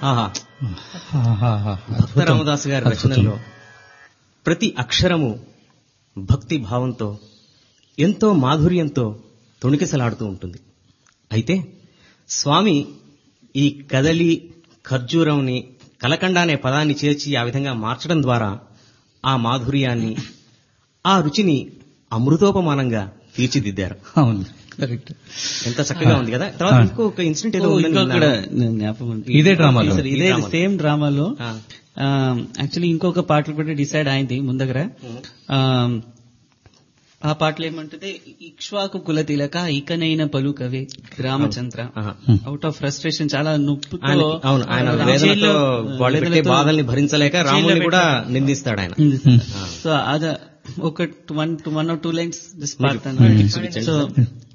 ఆహా భక్త రామదాసు గారి రచనల్లో ప్రతి అక్షరము భక్తి భావంతో ఎంతో మాధుర్యంతో తొణికిసలాడుతూ ఉంటుంది అయితే స్వామి ఈ కదలి ఖర్జూరంని కలకండ అనే పదాన్ని చేర్చి ఆ విధంగా మార్చడం ద్వారా ఆ మాధుర్యాన్ని ఆ రుచిని అమృతోపమానంగా తీర్చిదిద్దారు అవును కరెక్ట్ ఎంత చక్కగా ఉంది కదా తర్వాత ఇంకొక ఇన్సిడెంట్ ఏదో ఉందని ఇంకొకటి విన్నాను. జ్ఞాపకం ఉంది. ఇదే డ్రామాలో? సరే, ఈ ఇదే డ్రామాలో. సేమ్ డ్రామాలో ఆ. యాక్చువల్లీ ఇంకొక పాటలు కూడా డిసైడ్ అయింది ముందగర ఆ, ఆ పాటలు ఏమంటుంది ఇక్ష్వాకు కుల తిలక ఇకనైన పలుకవే రామచంద్ర ఆహా. అవుట్ ఆఫ్ ఫ్రస్ట్రేషన్ చాలా నొప్పుతో ఆయన అవును ఆయన ఆ, వేదనతో జైల్లో, వాళ్ళు పెట్టే వేదనతో బాధల్ని భరించలేక రాముని జైల్లో కూడా నిందిస్తాడు ఆయన నిందిస్తాడు. సో అద ఒక one one or two lines పాడతాను సో